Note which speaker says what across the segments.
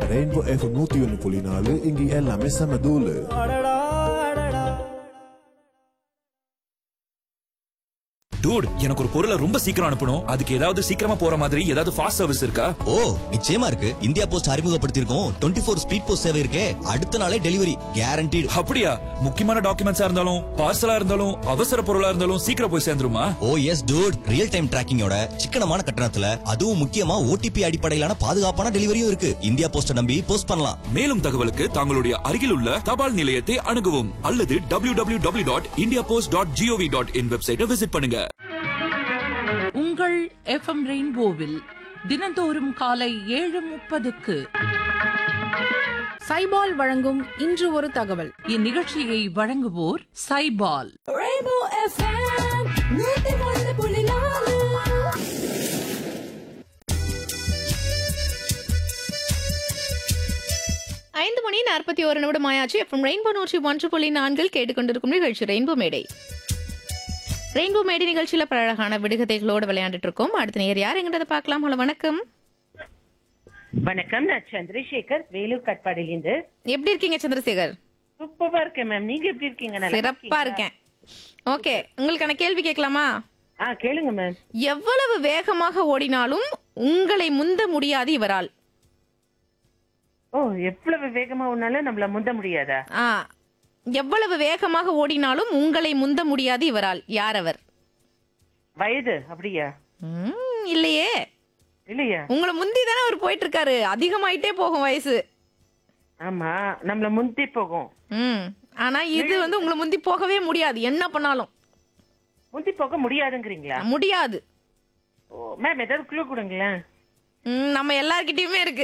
Speaker 1: Rainbow F நூத்தி ஒன்னு புள்ளி நாலு இங்க எல்லாமே செம தூளு
Speaker 2: டூட் எனக்கு ஒரு பொருளை ரொம்ப சீக்கிரம் அனுப்பணும் அதுக்கு ஏதாவது சீக்கிரமா போற மாதிரி ஏதாவது ஃபாஸ்ட் சர்வீஸ் இருக்கா
Speaker 3: ஓ நிச்சயமா இருக்கு இந்தியா போஸ்ட் அறிமுகப்படுத்தியிருக்கோம் டுவெண்ட்டி ஃபோர் ஸ்பீட் போஸ்ட் சேவை இருக்கே அடுத்த நாளே டெலிவரி கேரண்டீடு
Speaker 2: அப்படியா முக்கியமான டாக்குமெண்ட்ஸா இருந்தாலும் பார்சலா இருந்தாலும் அவசர பொருளா இருந்தாலும் சீக்கிரம் போய் சேர்ந்துருமா
Speaker 3: oh yes dude real time டிராக்கிங்கோட சிக்கனமான கட்டணத்துல அதுவும் முக்கியமா ஓடிபி அடிப்படையிலான பாதுகாப்பான டெலிவரியும் இருக்கு இந்தியா போஸ்ட நம்பி போஸ்ட் பண்ணலாம்
Speaker 2: மேலும் தகவலுக்கு தங்களுடைய அருகில் உள்ள தபால் நிலையத்தை அணுகவும் அல்லது W W W dot India post dot gov dot in வெப்சைட்டை விசிட் பண்ணுங்க
Speaker 4: உங்கள் எஃப்எம் ரெயின்போவில் தினந்தோறும் காலை ஏழு முப்பதுக்கு
Speaker 5: சைபால் வழங்கும் இன்று ஒரு தகவல்
Speaker 4: இந்நிகழ்ச்சியை வழங்குவோர் சைபால்
Speaker 5: ஐந்து மணி நாற்பத்தி ஒரு நிமிடம் ஆயாச்சு எஃப்எம் ரெயின்போ நூற்றி ஒன்று புள்ளி நான்கில் கேட்டுக்கொண்டிருக்கும் நிகழ்ச்சி ரெயின்போ மேடை ரெயின்போ மேடை நிகழ்ச்சியில பல அழகான விடுகதைகளோடு விளையாண்டுட்டு இருக்கோம் அடுத்த நேர் யார் எங்கிட்ட பார்க்கலாம் ஹலோ வணக்கம்
Speaker 6: வணக்கம் நான் சந்திரசேகர் வேலூர் கட்பாடிலிருந்து
Speaker 5: எப்படி இருக்கீங்க சந்திரசேகர்
Speaker 6: சூப்பரா இருக்கேன் மேம் நீங்க எப்படி இருக்கீங்க நல்லா
Speaker 5: சிறப்பா
Speaker 6: இருக்கீங்களா?
Speaker 5: இருக்கேன் ஓகே உங்களுக்கான கேள்வி கேட்கலாமா
Speaker 6: ஆ கேளுங்க மேம்
Speaker 5: எவ்வளவு வேகமாக ஓடினாலும் உங்களை முந்த முடியாது இவரால்
Speaker 6: ஓ எவ்வளவு வேகமா ஒன்னாலும் நம்மள முந்த முடியாதா
Speaker 5: ஆ எவ்வளவு வேகமாக ஓடினாலும் உங்களை முந்த முடியாது இவரால் யார் அவர்
Speaker 6: வயது அப்படியா
Speaker 5: ம், இல்லையே
Speaker 6: இல்லையா
Speaker 5: உங்களை முந்தி தானே அவர் போயிட்டு இருக்காரு அதிகமாயிட்டே போகும் வயசு
Speaker 6: ஆமா நம்மள முந்தி போகும்
Speaker 5: ம் ஆனா இது வந்து உங்களை முந்தி போகவே முடியாது என்ன பண்ணாலும்
Speaker 6: முந்தி போக முடியாதுங்கிறீங்களா
Speaker 5: முடியாது
Speaker 6: ஓ மேம் ஏதாவது குழு கொடுங்களேன்
Speaker 5: ம், நம்ம எல்லார்கிட்டயுமே இருக்கு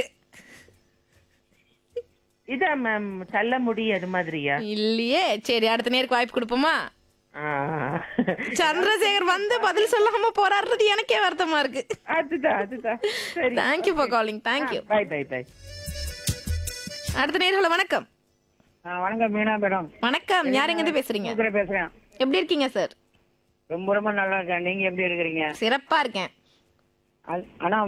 Speaker 6: இதான் மேம் தள்ள முடி அது மாதிரியா
Speaker 5: இல்லையே சரி அடுத்த நேருக்கு வாய்ப்பு கொடுப்போமா
Speaker 6: ஆ.
Speaker 5: சந்திரசேகர் வந்து பதில் சொல்லாம போராடுறது எனக்கே வருத்தமா இருக்கு
Speaker 6: அதுதான் அதுதான் சரி
Speaker 5: thank you for calling thank you
Speaker 6: bye bye bye
Speaker 5: அடுத்த நேர்களை வணக்கம்
Speaker 7: வணக்கம் மீனா மேடம்
Speaker 5: வணக்கம் யாருங்க இருந்து பேசுறீங்க
Speaker 7: கூட பேசுறேன்
Speaker 5: எப்படி இருக்கீங்க சார்
Speaker 7: ரொம்ப ரொம்ப நல்லா இருக்கேன் நீங்க எப்படி இருக்கிறீங்க
Speaker 5: சிறப்பா இருக்கேன்
Speaker 7: அது- ஆனா